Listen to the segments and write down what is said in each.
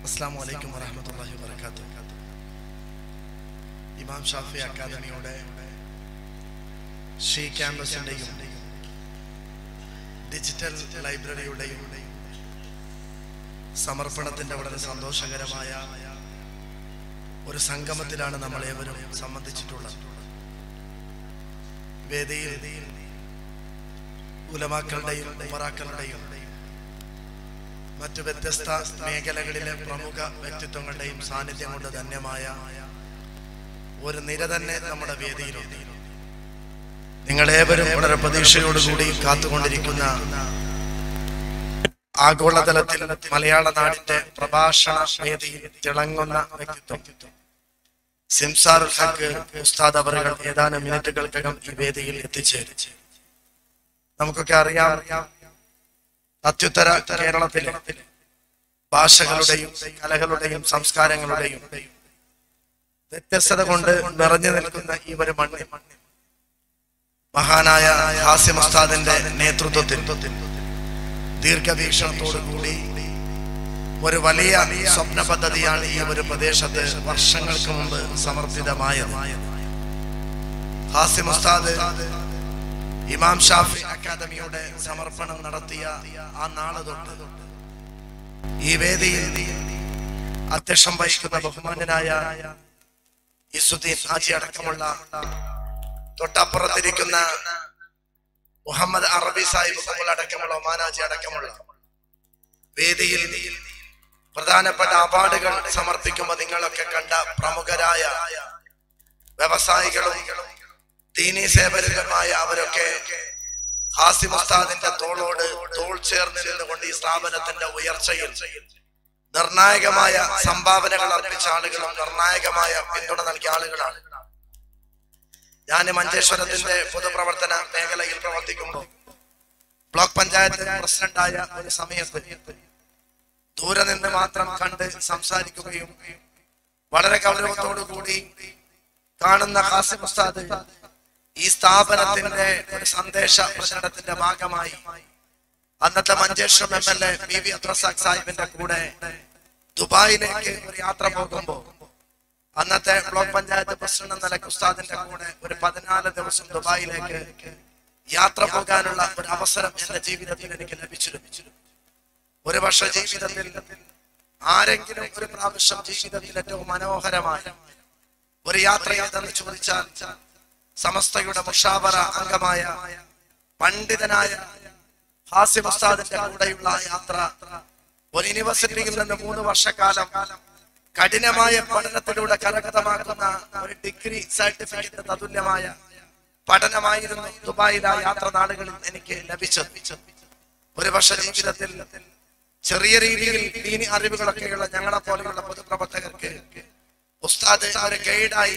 അസ്സാം വലൈക്കും വറഹമത്തല്ലാഹി വബർക്കാത്തു ഇമാം ഷാഫി അക്കാദമിയുടെ ഷീ ക്യാമ്പസിന്റെയും ഡിജിറ്റൽ ലൈബ്രറിയുടെയും സമർപ്പണത്തിന്റെ വളരെ സന്തോഷകരമായ ഒരു സംഗമത്തിലാണ് നമ്മൾ ഏവരും സംബന്ധിച്ചിട്ടുള്ളത് വേദിയിൽ ഉലമാക്കളുടെയും ഉമറാക്കളുടെയും മറ്റു വ്യത്യസ്ത മേഖലകളിലെ പ്രമുഖ വ്യക്തിത്വങ്ങളുടെയും സാന്നിധ്യം കൊണ്ട് ധന്യമായ ഒരു നിര തന്നെ നമ്മുടെ വേദിയിലുണ്ട് നിങ്ങളേവരും വളരെ പ്രതീക്ഷയോടുകൂടി കാത്തുകൊണ്ടിരിക്കുന്ന ആഗോളതലത്തിൽ മലയാള നാടിന്റെ പ്രഭാഷണ വേദിയിൽ തിളങ്ങുന്ന വ്യക്തിത്വം സിംസാറുൽ ഹക്ക് ഉസ്താദ് അവറുകൾ ഏതാനും മിനിറ്റുകൾക്കകം ഈ വേദിയിൽ എത്തിച്ചേരും നമുക്കൊക്കെ അറിയാം അത്യുത്തര കേരളത്തിലെ ഭാഷകളുടെയും കലകളുടെയും സംസ്കാരങ്ങളുടെയും വ്യത്യസ്തത കൊണ്ട് നിറഞ്ഞു നിൽക്കുന്ന ഈ ഒരു മണ്ണിൽ മഹാനായ ഹാസിം ഉസ്താദിന്റെ നേതൃത്വത്തിൽ ദീർഘവീക്ഷണത്തോടു കൂടി ഒരു വലിയ സ്വപ്ന പദ്ധതിയാണ് ഈ ഒരു പ്രദേശത്ത് വർഷങ്ങൾക്ക് മുമ്പ് സമർപ്പിതമായത് ഹാസിം ഉസ്താദ് ഇമാം ഷാഫി അക്കാദമിയുടെ സമർപ്പണം നടത്തിയ ആ നാള് തൊട്ട് ഈ വേദിയിൽ അധ്യക്ഷം വഹിക്കുന്ന ബഹുമാന്യനായ ഇസുദ്ദീൻ ഹാജി അടക്കമുള്ള തൊട്ടപ്പുറത്തിരിക്കുന്ന മുഹമ്മദ് അറബി സാഹിബ് അടക്കമുള്ള ഒമാനാജി അടക്കമുള്ള വേദിയിൽ പ്രധാനപ്പെട്ട അവാർഡുകൾ സമർപ്പിക്കുമ്പോൾ നിങ്ങളൊക്കെ കണ്ട പ്രമുഖരായ വ്യവസായികളും ദീനീ സേവകരുമായ അവരൊക്കെ ഹാസിം ഉസ്താദിന്റെ തോളോട് തോൾ ചേർന്ന് നിന്നുകൊണ്ട് ഈ സ്ഥാപനത്തിന്റെ ഉയർച്ചയിൽ നിർണായകമായ സംഭാവനകൾ അർപ്പിച്ച ആളുകളും നിർണായകമായ പിന്തുണ നൽകിയ ആളുകളാണ് ഞാൻ മഞ്ചേശ്വരത്തിന്റെ പൊതുപ്രവർത്തന മേഖലയിൽ പ്രവർത്തിക്കുമ്പോൾ ബ്ലോക്ക് പഞ്ചായത്ത് പ്രസിഡന്റായ ഒരു സമയത്ത് ദൂരെ നിന്ന് മാത്രം കണ്ട് സംസാരിക്കുകയും വളരെ ഗൗരവത്തോടു കൂടി കാണുന്ന ഹാസിം ഉസ്താദ് ഈ സ്ഥാപനത്തിന്റെ ഒരു സന്ദേശ പ്രചരണത്തിന്റെ ഭാഗമായി അന്നത്തെ Manjeshwaram M L A P V Abdurrazak സാഹിബിന്റെ കൂടെ ദുബായിലേക്ക് ഒരു യാത്ര പോകുമ്പോ അന്നത്തെ ബ്ലോക്ക് പഞ്ചായത്ത് പ്രസിഡന്റ് എന്ന നിലയ്ക്ക് ഉസ്താദിന്റെ കൂടെ ഒരു പതിനാല് ദിവസം ദുബായിലേക്ക് യാത്ര പോകാനുള്ള ഒരു അവസരം എന്റെ ജീവിതത്തിൽ എനിക്ക് ലഭിച്ചിരുന്നു ഒരു വർഷ ജീവിതത്തിൽ ആരെങ്കിലും ഒരു പ്രാവശ്യം ജീവിതത്തിൽ ഏറ്റവും മനോഹരമായ ഒരു യാത്ര ഏതെന്ന് ചോദിച്ചാൽ സമസ്തയുടെ മുഷാവറ അംഗമായ പണ്ഡിതനായ ഹാസിം ഉസ്താദിന്റെ കൂടെയുള്ള യാത്ര ഒരു യൂണിവേഴ്സിറ്റിയിൽ നിന്ന് മൂന്ന് വർഷക്കാലം കഠിനമായ പഠനത്തിലൂടെ കരഗതമാക്കുന്ന ഒരു ഡിഗ്രി സർട്ടിഫിക്കറ്റ് തതുല്യമായ പഠനമായിരുന്നു ദുബായിലെ യാത്ര നാളുകളിൽ എനിക്ക് ലഭിച്ചത് ഒരു വർഷ ജീവിതത്തിൽ ചെറിയ രീതിയിൽ ദീനി അറിവുകളൊക്കെയുള്ള ഞങ്ങളെ പോലെയുള്ള പൊതുപ്രവർത്തകർക്ക് ഉസ്താദ് ഒരു ഗൈഡായി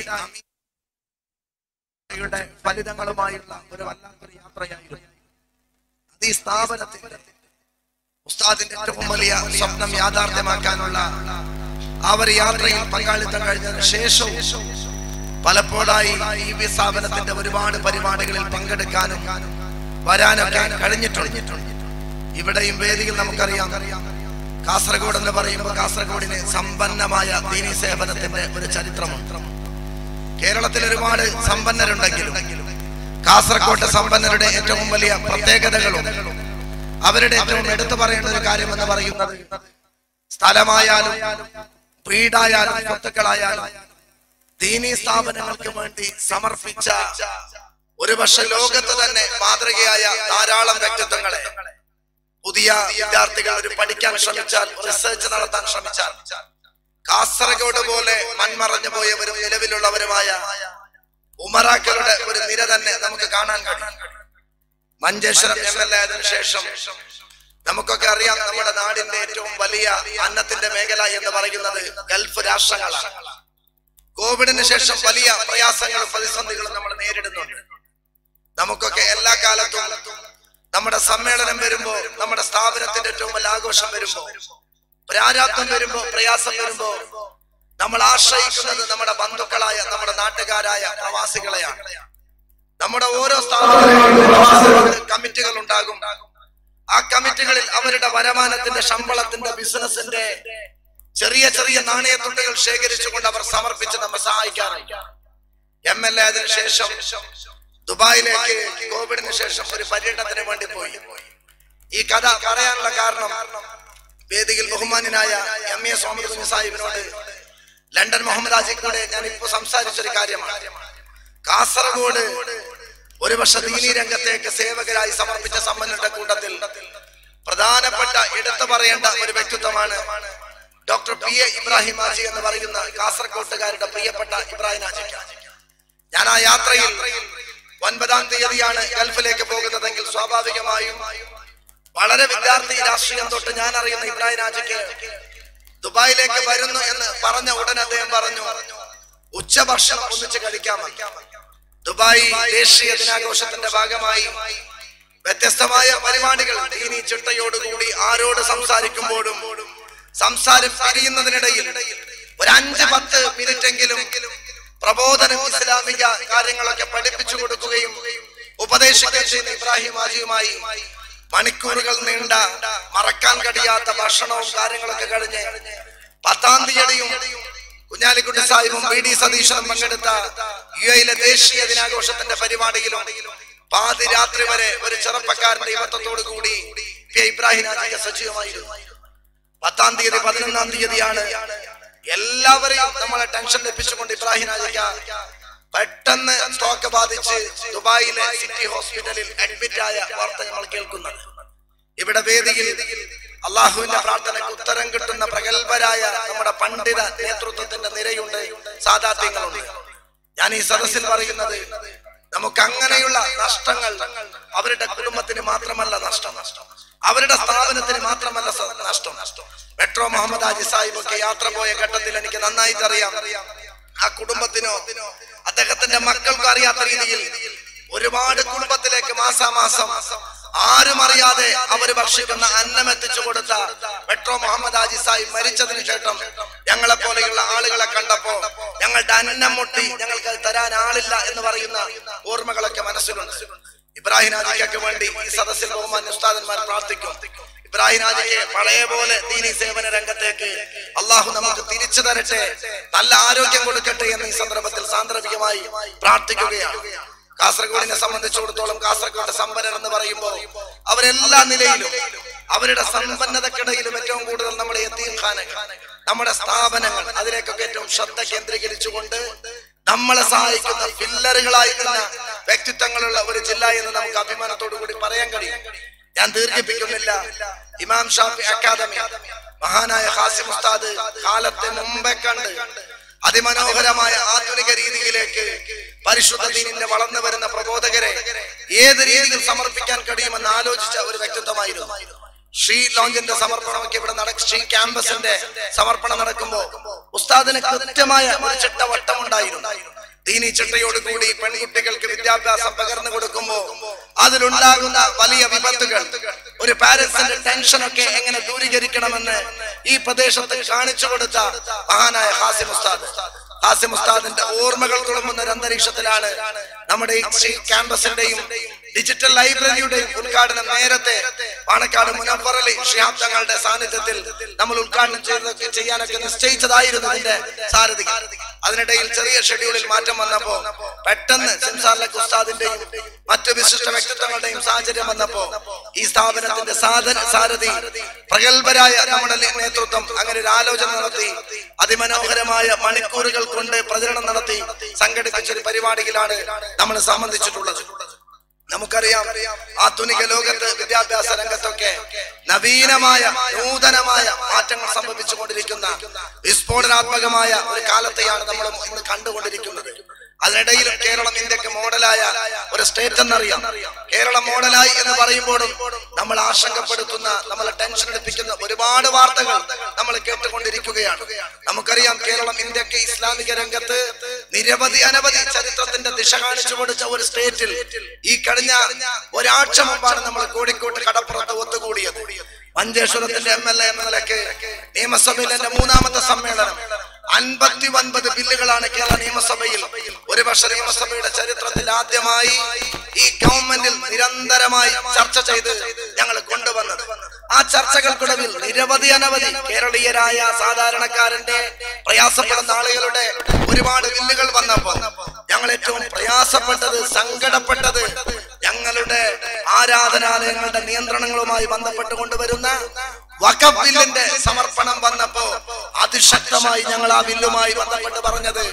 യുടെ ഫലിതങ്ങളുമായുള്ള ഒരു വല്ലാത്തൊരു യാത്രയായിരുന്നു അത് ഈ സ്ഥാപനത്തിന്റെ ഉസ്താദിന്റെ ഏറ്റവും വലിയ സ്വപ്നം യാഥാർത്ഥ്യമാക്കാനുള്ള ആ ഒരു യാത്രയിൽ പങ്കാളിത്തം കഴിഞ്ഞതിന് ശേഷവും പലപ്പോഴായി ഈ വി സ്ഥാപനത്തിന്റെ ഒരുപാട് പരിപാടികളിൽ പങ്കെടുക്കാനും വരാനൊക്കെ കഴിഞ്ഞിട്ടുണ്ട് ഇവിടെയും വേദിയിൽ നമുക്കറിയാം കാസർഗോഡ് എന്ന് പറയുമ്പോൾ കാസർഗോഡിന് സമ്പന്നമായ ദീനി സേവനത്തിന്റെ ഒരു ചരിത്രമുണ്ട് കേരളത്തിൽ ഒരുപാട് സമ്പന്നരുണ്ടെങ്കിലും കാസർഗോഡ് സമ്പന്നരുടെ ഏറ്റവും വലിയ പ്രത്യേകതകളും അവരുടെ ഏറ്റവും എടുത്തു പറയേണ്ട ഒരു കാര്യം എന്ന് പറയുന്നത് സ്ഥലമായാലും വീടായാലും സ്വത്തുക്കളായാലും ദീനീ സ്ഥാപനങ്ങൾക്ക് വേണ്ടി സമർപ്പിച്ച ഒരു പക്ഷെ ലോകത്ത് തന്നെ മാതൃകയായ ധാരാളം വ്യക്തിത്വങ്ങളെ പുതിയ വിദ്യാർത്ഥികൾ ഒരു പഠിക്കാൻ ശ്രമിച്ചാൽ റിസർച്ച് നടത്താൻ ശ്രമിച്ചാൽ കാസർഗോഡ് പോലെ മൺമറഞ്ഞു പോയവരും നിലവിലുള്ളവരുമായ ഉമറാക്കളുടെ ഒരു നിര തന്നെ നമുക്ക് കാണാൻ കഴിയും മഞ്ചേശ്വരം എം എൽ എ ആയതിനു ശേഷം നമുക്കൊക്കെ അറിയാം നമ്മുടെ നാടിന്റെ ഏറ്റവും വലിയ അന്നത്തിന്റെ മേഖല എന്ന് പറയുന്നത് ഗൾഫ് രാഷ്ട്രങ്ങളാണ് കോവിഡിന് ശേഷം വലിയ പ്രയാസങ്ങളും പ്രതിസന്ധികളും നമ്മൾ നേരിടുന്നുണ്ട് നമുക്കൊക്കെ എല്ലാ കാലത്തും നമ്മുടെ സമ്മേളനം വരുമ്പോ നമ്മുടെ സ്ഥാപനത്തിന്റെ ഏറ്റവും വലിയ ആഘോഷം വരുമ്പോ പ്രാരാബ്ദം വരുമ്പോ പ്രയാസം വരുമ്പോ നമ്മൾ ആശ്രയിക്കുന്നത് നമ്മുടെ ബന്ധുക്കളായ നമ്മുടെ നാട്ടുകാരായ പ്രവാസികളെയാണ് നമ്മുടെ ഓരോ സ്ഥാപനങ്ങളിലും കമ്മിറ്റികൾ ഉണ്ടാകും ആ കമ്മിറ്റികളിൽ അവരുടെ വരുമാനത്തിന്റെ ശമ്പളത്തിന്റെ ബിസിനസിന്റെ ചെറിയ ചെറിയ നാണയത്തുണ്ടുകൾ ശേഖരിച്ചുകൊണ്ട് അവർ സമർപ്പിച്ച് നമ്മെ സഹായിക്കാറുണ്ട് എം എൽ എ അതിനു ശേഷം ദുബായിലേക്ക് കോവിഡിന് ശേഷം ഒരു പര്യടനത്തിന് വേണ്ടി പോയി ഈ കഥ പറയാനുള്ള കാരണം വേദിയിൽ ബഹുമാന്യനായ എം എ സ്വാമി കുഞ്ഞു സാഹിബിനോട് ലണ്ടൻ മുഹമ്മദ് ആജിക്കൂടെ ഞാൻ ഇപ്പൊ സംസാരിച്ചൊരു കാര്യമാണ് കാസർഗോഡ് ഒരു വർഷ ദീനി രംഗത്തേക്ക് സേവകരായി സമർപ്പിച്ച സമ്പന്നരുടെ കൂട്ടത്തിൽ പ്രധാനപ്പെട്ട എടുത്തു പറയേണ്ട ഒരു വ്യക്തിത്വമാണ് doctor P A Ibrahim Haji എന്ന് പറയുന്ന കാസർഗോട്ടുകാരുടെ പ്രിയപ്പെട്ട ഇബ്രാഹിം ആജിക്ക ഞാൻ ആ യാത്രയിൽ ഒൻപതാം തീയതിയാണ് ഗൾഫിലേക്ക് പോകുന്നതെങ്കിൽ സ്വാഭാവികമായും വളരെ വിദ്യാർത്ഥി രാഷ്ട്രീയം തൊട്ട് ഞാൻ അറിയുന്ന ഇബ്രാഹിം രാജയ്ക്ക് ദുബായിലേക്ക് വരുന്നു എന്ന് പറഞ്ഞ ഉടനെ അദ്ദേഹം പറഞ്ഞു ഉച്ചഭക്ഷണം ഒന്നിച്ച് കഴിക്കാമെന്ന് ദുബായ് ദേശീയ ദിനാഘോഷത്തിന്റെ ഭാഗമായി വ്യത്യസ്തമായ പരിപാടികൾ ദീനി ചിട്ടയോടുകൂടി ആരോട് സംസാരിക്കുമ്പോഴും സംസാരം പിരിയുന്നതിനിടയിൽ ഒരു അഞ്ച് പത്ത് മിനിറ്റെങ്കിലും പ്രബോധനം ഇസ്ലാമിക കാര്യങ്ങളൊക്കെ പഠിപ്പിച്ചു കൊടുക്കുകയും ഉപദേശിക്കുകയും ചെയ്യുന്ന ഇബ്രാഹിം ആജിയുമായി മണിക്കൂറുകൾ നീണ്ട മറക്കാൻ കഴിയാത്ത ഭക്ഷണവും കാര്യങ്ങളൊക്കെ കഴിഞ്ഞ് പത്താം തീയതിയും കുഞ്ഞാലിക്കുട്ടി സാഹിബും ബി ഡി സതീശനും പങ്കെടുത്ത യു എയിലെ ദേശീയ ദിനാഘോഷത്തിന്റെ പരിപാടിയിലും പാതിരാത്രി വരെ ഒരു ചെറുപ്പക്കാരന്റെ യുവത്വത്തോടു കൂടി പി എ ഇബ്രാഹിം ആജിക സജീവമായിരുന്നു പത്താം തീയതി പതിനൊന്നാം തീയതിയാണ് എല്ലാവരെയും നമ്മളെ ടെൻഷൻ ലഭിച്ചുകൊണ്ട് ഇബ്രാഹിം ആജിക പെട്ടെന്ന് സ്ട്രോക്ക് ബാധിച്ച് ദുബായിലെ സിറ്റി ഹോസ്പിറ്റലിൽ അഡ്മിറ്റ് ആയ വാർത്ത നമ്മൾ കേൾക്കുന്നത് ഇവിടെ വേദിയിൽ അള്ളാഹുവിന്റെ പ്രാർത്ഥനയ്ക്ക് ഉത്തരം കിട്ടുന്ന പ്രഗത്ഭരായ നമ്മുടെ പണ്ഡിത നേതൃത്വത്തിന്റെ നിരയുണ്ട് സാധാത്യങ്ങളുണ്ട് ഞാൻ ഈ സദസ്സിൽ പറയുന്നത് നമുക്ക് അങ്ങനെയുള്ള നഷ്ടങ്ങൾ അവരുടെ കുടുംബത്തിന് മാത്രമല്ല നഷ്ടം അവരുടെ സ്ഥാപനത്തിന് മാത്രമല്ല സ- നഷ്ടം മെട്രോ മുഹമ്മദ് ഹാജി സാഹിബ് ഒക്കെ യാത്ര പോയ ഘട്ടത്തിൽ എനിക്ക് നന്നായിട്ട് അറിയാം ആ കുടുംബത്തിനോ അദ്ദേഹത്തിന്റെ മക്കൾക്കോ അറിയാത്ത രീതിയിൽ ഒരുപാട് കുടുംബത്തിലേക്ക് മാസാമാസം ആരും അറിയാതെ അവര് ഭക്ഷിക്കുന്ന അന്നം എത്തിച്ചു കൊടുത്ത മെട്രോ മുഹമ്മദ് ഹാജി സാഹിബ് മരിച്ചതിന് ശേഷം ഞങ്ങളെ പോലെയുള്ള ആളുകളെ കണ്ടപ്പോ ഞങ്ങളുടെ അന്നം മുട്ടി ഞങ്ങൾക്ക് അത് തരാൻ ആളില്ല എന്ന് പറയുന്ന ഓർമ്മകളൊക്കെ മനസ്സിലുണ്ട് ഇബ്രാഹിം ഹാജിക്ക് വേണ്ടി ഈ സദസ്സിൽ ബഹുമാൻ ഉസ്താദന്മാർ പ്രാർത്ഥിക്കും ഇബ്രാഹിം ഹാജിക്ക് പഴയ പോലെ ദീനി സേവന രംഗത്തേക്ക് അള്ളാഹു നമുക്ക് തിരിച്ചു തരട്ടെ നല്ല ആരോഗ്യം കൊടുക്കട്ടെ എന്ന് ഈ സന്ദർഭത്തിൽ സാന്ദർഭികമായി പ്രാർത്ഥിക്കുകയാണ് കാസർഗോഡിനെ സംബന്ധിച്ചിടത്തോളം കാസർഗോഡ് സമ്പന്നർ എന്ന് പറയുമ്പോൾ അവരെല്ലാ നിലയിലും അവരുടെ സമ്പന്നതക്കിടയിലും ഏറ്റവും കൂടുതൽ നമ്മുടെ യത്തീം ഖാനകൾ നമ്മുടെ സ്ഥാപനങ്ങൾ അതിലേക്കൊക്കെ ഏറ്റവും ശ്രദ്ധ കേന്ദ്രീകരിച്ചുകൊണ്ട് നമ്മളെ സഹായിക്കുന്ന പില്ലറുകളായി നിന്ന വ്യക്തിത്വങ്ങളുള്ള ഒരു ജില്ല എന്ന് നമുക്ക് അഭിമാനത്തോടു കൂടി പറയാൻ കഴിയും ഞാൻ ദീർഘിപ്പിക്കുന്നില്ല ഇമാം ഷാഫി അക്കാദമി മഹാനായ ഹാസിം ഉസ്താദ് കാലത്തെ മുമ്പേ കണ്ട് അതിമനോഹരമായ ആധുനിക രീതിയിലേക്ക് പരിശുദ്ധ ദീനിന്റെ വളർന്നു വരുന്ന പ്രബോധകരെ ഏത് രീതിയിൽ സമർപ്പിക്കാൻ കഴിയുമെന്ന് ആലോചിച്ച ഒരു വ്യക്തിത്വമായിരുന്നു ശ്രീ ലോഞ്ചിന്റെ സമർപ്പണമൊക്കെ ഇവിടെ നടക്കും ശ്രീ ക്യാമ്പസിന്റെ സമർപ്പണം നടക്കുമ്പോ ഉസ്താദിന് കൃത്യമായ ഒരു ചിട്ടവട്ടമുണ്ടായിരുന്നു ദീനി ചിട്ടയോടുകൂടി പെൺകുട്ടികൾക്ക് വിദ്യാഭ്യാസം പകർന്നു കൊടുക്കുമ്പോ അതിലുണ്ടാകുന്ന വലിയ വിപത്തുകൾ ഒരു പാരന്റ്സിന്റെ ടെൻഷനൊക്കെ എങ്ങനെ ദൂരീകരിക്കണമെന്ന് ഈ പ്രദേശത്ത് കാണിച്ചു കൊടുത്ത മഹാനായ ഹാസിം ഉസ്താദ് ഹാസിം ഉസ്താദിന്റെ ഓർമ്മകൾ തുളുമ്പുന്ന ഒരു അന്തരീക്ഷത്തിലാണ് നമ്മുടെ ഈ ശ്രീ ക്യാമ്പസിന്റെയും ഡിജിറ്റൽ ലൈബ്രറിയുടെയും ഉദ്ഘാടനം നേരത്തെ പാണക്കാട് മുനവർ അലി ഷിഹാബ് തങ്ങളുടെ സാന്നിധ്യത്തിൽ നമ്മൾ ഉദ്ഘാടനം ചെയ്തൊക്കെ ചെയ്യാനൊക്കെ നിശ്ചയിച്ചതായിരുന്നു ഇതിന്റെ സാരഥി അതിനിടയിൽ ചെറിയ ഷെഡ്യൂളിൽ മാറ്റം വന്നപ്പോ പെട്ടെന്ന് സിംസാർലക് ഉസ്താദിന്റെയും മറ്റു വിശിഷ്ട വ്യക്തിത്വങ്ങളുടെയും സാഹചര്യം വന്നപ്പോ ഈ സ്ഥാപനത്തിന്റെ സാധന സാരഥി പ്രഗത്ഭരായ നമ്മുടെ നേതൃത്വം അങ്ങനെ ഒരു ആലോചന നടത്തി അതിമനോഹരമായ മണിക്കൂറുകൾ കൊണ്ട് പ്രചരണം നടത്തി സംഘടിപ്പിച്ച ഒരു പരിപാടിയിലാണ് നമ്മൾ സംബന്ധിച്ചിട്ടുള്ളത് നമുക്കറിയാം ആധുനിക ലോകത്ത് വിദ്യാഭ്യാസ രംഗത്തൊക്കെ നവീനമായ നൂതനമായ മാറ്റങ്ങൾ സംഭവിച്ചുകൊണ്ടിരിക്കുന്ന വിസ്ഫോടനാത്മകമായ ഒരു കാലത്തെയാണ് നമ്മൾ ഇന്ന് കണ്ടുകൊണ്ടിരിക്കുന്നത് അതിനിടയിലും കേരളം ഇന്ത്യക്ക് മോഡലായ ഒരു സ്റ്റേറ്റ് എന്നറിയാം കേരളം മോഡലായി എന്ന് പറയുമ്പോഴും നമ്മൾ ആശങ്കപ്പെടുത്തുന്ന നമ്മളെ ടെൻഷൻ എടുപ്പിക്കുന്ന ഒരുപാട് വാർത്തകൾ നമ്മൾ കേട്ടുകൊണ്ടിരിക്കുകയാണ് നമുക്കറിയാം കേരളം ഇന്ത്യക്ക് ഇസ്ലാമിക രംഗത്ത് നിരവധി അനവധി ചരിത്രത്തിന്റെ ദിശ കാണിച്ചു കൊടുത്ത ഒരു സ്റ്റേറ്റിൽ ഈ കഴിഞ്ഞ ഒരാഴ്ച മുമ്പാണ് നമ്മൾ കോഴിക്കോട്ട് കടപ്പുറത്ത് ഒത്തുകൂടിയത് മഞ്ചേശ്വരത്തിന്റെ എം എൽ എ എന്ന നിലയ്ക്ക് നിയമസഭയിൽ എന്റെ മൂന്നാമത്തെ സമ്മേളനം അൻപത്തി ഒൻപത് ബില്ലുകളാണ് കേരള നിയമസഭയിൽ ഒരു വർഷ നിയമസഭയുടെ ചരിത്രത്തിൽ ആദ്യമായി ഈ ഗവൺമെന്റിൽ നിരന്തരമായി ചർച്ച ചെയ്ത് ഞങ്ങൾ കൊണ്ടുവന്നത് ആ ചർച്ചകൾക്കൊടുവിൽ നിരവധി അനവധി കേരളീയരായ സാധാരണക്കാരന്റെ പ്രയാസപ്പെടുന്ന ആളുകളുടെ ഒരുപാട് ബില്ലുകൾ വന്നപ്പോ ഞങ്ങൾ ഏറ്റവും പ്രയാസപ്പെട്ടത് സങ്കടപ്പെട്ടത് ഞങ്ങളുടെ ആരാധനാലയങ്ങളുടെ നിയന്ത്രണങ്ങളുമായി ബന്ധപ്പെട്ട് കൊണ്ടുവരുന്ന വഖഫ് ബില്ലിന്റെ സമർപ്പണം വന്നപ്പോ അതിശക്തമായി ഞങ്ങൾ ആ ബില്ലുമായി ബന്ധപ്പെട്ട് പറഞ്ഞത്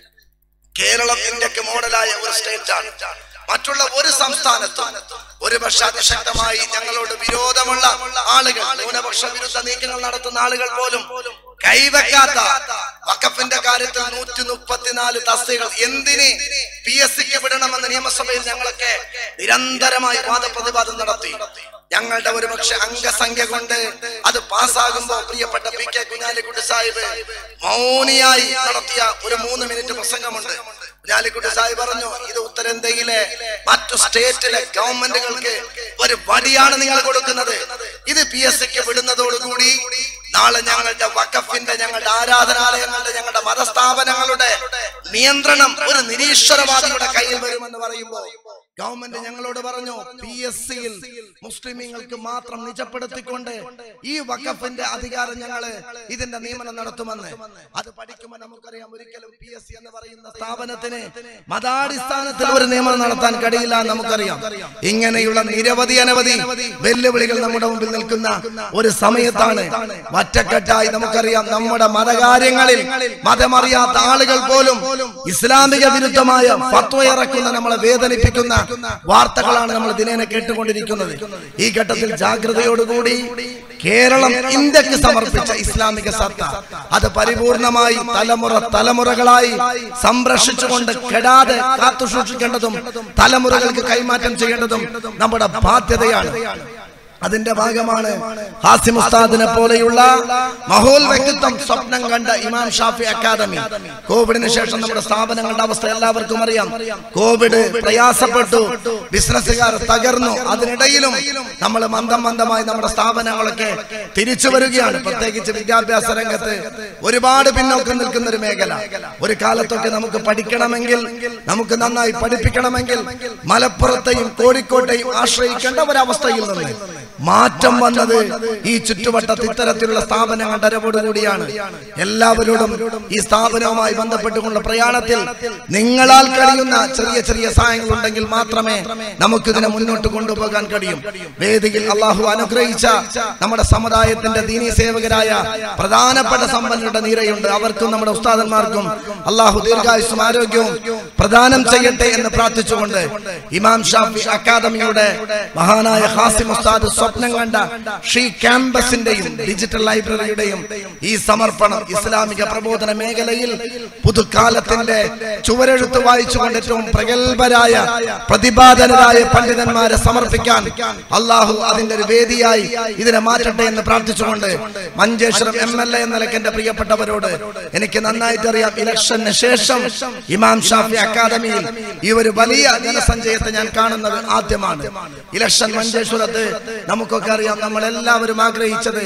കേരളം ഇന്ത്യക്ക് മോഡലായ ഒരു സ്റ്റേറ്റ് ആണ് മറ്റുള്ള ഒരു സംസ്ഥാനത്തും ഒരു പക്ഷെ അതിശക്തമായി ഞങ്ങളോട് വിരോധമുള്ള ആളുകൾ ന്യൂനപക്ഷ വിരുദ്ധ നീക്കങ്ങൾ നടത്തുന്ന ആളുകൾ പോലും കൈവെക്കാത്ത വഖഫിന്റെ കാര്യത്തിൽ നൂറ്റി മുപ്പത്തിനാല് തസ്തികൾ എന്തിന് പി എസ് സിക്ക് വിടണമെന്ന് നിയമസഭയിൽ ഞങ്ങളൊക്കെ നിരന്തരമായി വാദപ്രതിവാദം നടത്തി ഞങ്ങളുടെ ഒരു പക്ഷെ അംഗസംഖ്യ കൊണ്ട് അത് പാസ്സാകുമ്പോ പ്രിയപ്പെട്ട പി കെ കുഞ്ഞാലിക്കുട്ടി സാഹിബ് മൗനിയായി നടത്തിയ ഒരു മൂന്ന് മിനിറ്റ് പ്രസംഗമുണ്ട് കുഞ്ഞാലിക്കുട്ടി സാഹിബ് പറഞ്ഞു ഇത് ഉത്തരേന്ത്യയിലെ മറ്റു സ്റ്റേറ്റിലെ ഗവൺമെന്റുകൾക്ക് ഒരു വടിയാണ് നിങ്ങൾ കൊടുക്കുന്നത് ഇത് പി എസ് സിക്ക് വിടുന്നതോടുകൂടി നാളെ ഞങ്ങളുടെ വഖഫിന്റെ ഞങ്ങളുടെ ആരാധനാലയങ്ങളുടെ ഞങ്ങളുടെ മതസ്ഥാപനങ്ങളുടെ നിയന്ത്രണം ഒരു നിരീശ്വരവാദിയുടെ കയ്യിൽ വരുമെന്ന് പറയുമ്പോൾ ഗവൺമെന്റ് ഞങ്ങളോട് പറഞ്ഞു പി എസ് സിയിൽ മുസ്ലിമീങ്ങൾക്ക് മാത്രം നിജപ്പെടുത്തിക്കൊണ്ട് ഈ വഖഫിന്റെ അധികാരം ഞങ്ങള് ഇതിന്റെ നിയമനം നടത്തുമെന്ന് അത് പഠിക്കുമ്പോൾ നമുക്കറിയാം ഒരിക്കലും പി എസ് സി എന്ന് പറയുന്ന സ്ഥാപനത്തിന് മതാടിസ്ഥാനത്തിൽ ഒരു നിയമനം നടത്താൻ കഴിയില്ല എന്ന് നമുക്കറിയാം ഇങ്ങനെയുള്ള നിരവധി അനവധി വെല്ലുവിളികൾ നമ്മുടെ മുമ്പിൽ നിൽക്കുന്ന ഒരു സമയത്താണ് ഒറ്റക്കെട്ടായി നമുക്കറിയാം നമ്മുടെ മതകാര്യങ്ങളിൽ മതമറിയാത്ത ആളുകൾ പോലും ഇസ്ലാമിക വിരുദ്ധമായ ഫത്വ ഇറക്കുന്ന നമ്മളെ വേദനിപ്പിക്കുന്ന വാർത്തകളാണ് നമ്മൾ ദിനേന കേട്ടുകൊണ്ടിരിക്കുന്നത് ഈ ഘട്ടത്തിൽ ജാഗ്രതയോടുകൂടി കേരളം ഇന്ത്യക്ക് സമർപ്പിച്ച ഇസ്ലാമിക സത്ത അത് പരിപൂർണമായി തലമുറ തലമുറകളായി സംരക്ഷിച്ചുകൊണ്ട് കെടാതെ കാത്തു സൂക്ഷിക്കേണ്ടതും തലമുറകൾക്ക് കൈമാറ്റം ചെയ്യേണ്ടതും നമ്മുടെ ബാധ്യതയാണ് അതിന്റെ ഭാഗമാണ് ഹാസിം ഉസ്താദിനെ പോലെയുള്ള മഹോൽ വ്യക്തിത്വം സ്വപ്നം കണ്ട ഇമാം ഷാഫി അക്കാദമി കോവിഡിന് ശേഷം നമ്മുടെ സ്ഥാപനങ്ങളുടെ അവസ്ഥ എല്ലാവർക്കും അറിയാം കോവിഡ് പ്രയാസപ്പെട്ടു ബിസിനസ്സുകാർ തകർന്നു അതിനിടയിലും നമ്മൾ മന്ദം മന്ദമായി നമ്മുടെ സ്ഥാപനങ്ങളൊക്കെ തിരിച്ചു വരികയാണ് പ്രത്യേകിച്ച് വിദ്യാഭ്യാസ രംഗത്ത് ഒരുപാട് പിന്നോക്കം നിൽക്കുന്ന ഒരു മേഖല ഒരു കാലത്തൊക്കെ നമുക്ക് പഠിക്കണമെങ്കിൽ നമുക്ക് നന്നായി പഠിപ്പിക്കണമെങ്കിൽ മലപ്പുറത്തെയും കോഴിക്കോട്ടെയും ആശ്രയിക്കേണ്ട ഒരവസ്ഥയിൽ നിന്ന് മാറ്റം വന്നത് ഈ ചുറ്റുവട്ടത്ത് ഇത്തരത്തിലുള്ള സ്ഥാപനങ്ങളുടെ അരവോടുകൂടിയാണ് എല്ലാവരോടും ഈ സ്ഥാപനവുമായി ബന്ധപ്പെട്ടുകൊണ്ടുള്ള പ്രയാണത്തിൽ നിങ്ങളാൽ കഴിയുന്ന ചെറിയ ചെറിയ സഹായങ്ങൾ ഉണ്ടെങ്കിൽ മാത്രമേ നമുക്കിതിനെ മുന്നോട്ട് കൊണ്ടുപോകാൻ കഴിയും വേദിയിൽ അള്ളാഹു അനുഗ്രഹിച്ച നമ്മുടെ സമുദായത്തിന്റെ ദീനീ സേവകരായ പ്രധാനപ്പെട്ട സമ്പന്നരുടെ നിരയുണ്ട് അവർക്കും നമ്മുടെ ഉസ്താദന്മാർക്കും അള്ളാഹു ദീർഘായുസും ആരോഗ്യവും പ്രദാനം ചെയ്യട്ടെ എന്ന് പ്രാർത്ഥിച്ചുകൊണ്ട് ഇമാം ഷാഫി അക്കാദമിയുടെ മഹാനായ ഹാസിം ഉസ്താദ് സ്വപ്നം കണ്ട ഷീ ക്യാമ്പസിന്റെയും ഡിജിറ്റൽ ലൈബ്രറിയുടെയും ഈ സമർപ്പണം ഇസ്ലാമിക പ്രബോധന മേഖലയിൽ പുതുകാലത്തിന്റെ ചുവരെഴുത്ത് വായിച്ചുകൊണ്ട് ഏറ്റവും പ്രഗത്ഭരായ പ്രതിപാദനരായ പണ്ഡിതന്മാരെ സമർപ്പിക്കാൻ അള്ളാഹു അതിന്റെ ഒരു വേദിയായി ഇതിനെ മാറ്റട്ടെ എന്ന് പ്രാർത്ഥിച്ചുകൊണ്ട് മഞ്ചേശ്വരം എം എൽ എ എന്ന നിലയ്ക്ക് എന്റെ പ്രിയപ്പെട്ടവരോട് എനിക്ക് നന്നായിട്ട് അറിയാം ഇലക്ഷന് ശേഷം ഇമാം ഷാഫി അക്കാദമിയിൽ ഈ ഒരു വലിയ ജനസഞ്ചയത്തെ ഞാൻ കാണുന്നത് ആദ്യമാണ് ഇലക്ഷൻ മഞ്ചേശ്വരത്ത് നമുക്കൊക്കെ അറിയാം നമ്മൾ എല്ലാവരും ആഗ്രഹിച്ചത്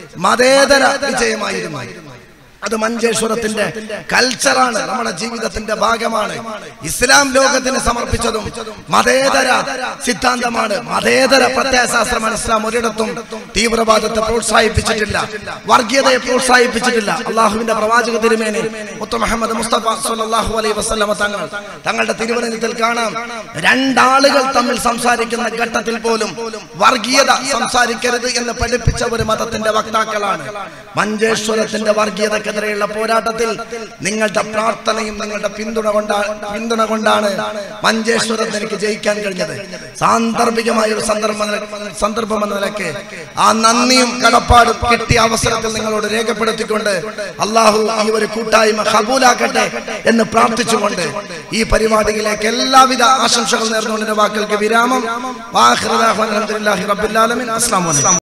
മതേതര വിജയമായിരുന്നു അത് മഞ്ചേശ്വരത്തിന്റെ കൾച്ചറാണ് നമ്മുടെ ജീവിതത്തിന്റെ ഭാഗമാണ് ഇസ്ലാം ലോകത്തിന് സമർപ്പിച്ചതും മതേതര സിദ്ധാന്തമാണ് മതേതര പ്രത്യയശാസ്ത്രമാണ് ഇസ്ലാം ഒരിടത്തും തീവ്രവാദത്തെ പ്രോത്സാഹിപ്പിച്ചിട്ടില്ല വർഗീയതയെ പ്രോത്സാഹിപ്പിച്ചിട്ടില്ല അള്ളാഹുവിന്റെ പ്രവാചക തിരുമേനി മുത്ത മുഹമ്മദ് മുസ്തഫ സല്ലല്ലാഹു അലൈഹി വസല്ലമ തങ്ങൾ തങ്ങളുടെ തിരുവനന്തപുരത്തിൽ കാണാം രണ്ടാളുകൾ തമ്മിൽ സംസാരിക്കുന്ന ഘട്ടത്തിൽ പോലും വർഗീയത സംസാരിക്കരുത് എന്ന് പഠിപ്പിച്ച ഒരു മതത്തിന്റെ വക്താക്കളാണ് മഞ്ചേശ്വരത്തിന്റെ വർഗീയതക്കെതിരെയുള്ള പോരാട്ടത്തിൽ നിങ്ങളുടെ പ്രാർത്ഥനയും നിങ്ങളുടെ പിന്തുണ കൊണ്ടാണ് പിന്തുണ കൊണ്ടാണ് മഞ്ചേശ്വരത്ത് എനിക്ക് ജയിക്കാൻ കഴിഞ്ഞത് സാന്ദർഭികമായ ഒരു സന്ദർഭം സന്ദർഭം എന്ന നിലയ്ക്ക് ആ നന്ദിയും കടപ്പാടും കിട്ടിയ അവസരത്തിൽ നിങ്ങളോട് രേഖപ്പെടുത്തിക്കൊണ്ട് അള്ളാഹു ഈ ഒരു കൂട്ടായ്മ കബൂലാക്കട്ടെ എന്ന് പ്രാർത്ഥിച്ചുകൊണ്ട് ഈ പരിപാടിയിലേക്ക് എല്ലാവിധ ആശംസകൾ നേർന്നുകൊണ്ടിന്റെ വാക്കുകൾക്ക് വിരാമം വാഹൃദാഹ്വാൻ അലഹദില്ലാഹി റബ്ബിൽ ആലമീൻ അസ്സലാമു അലൈക്കും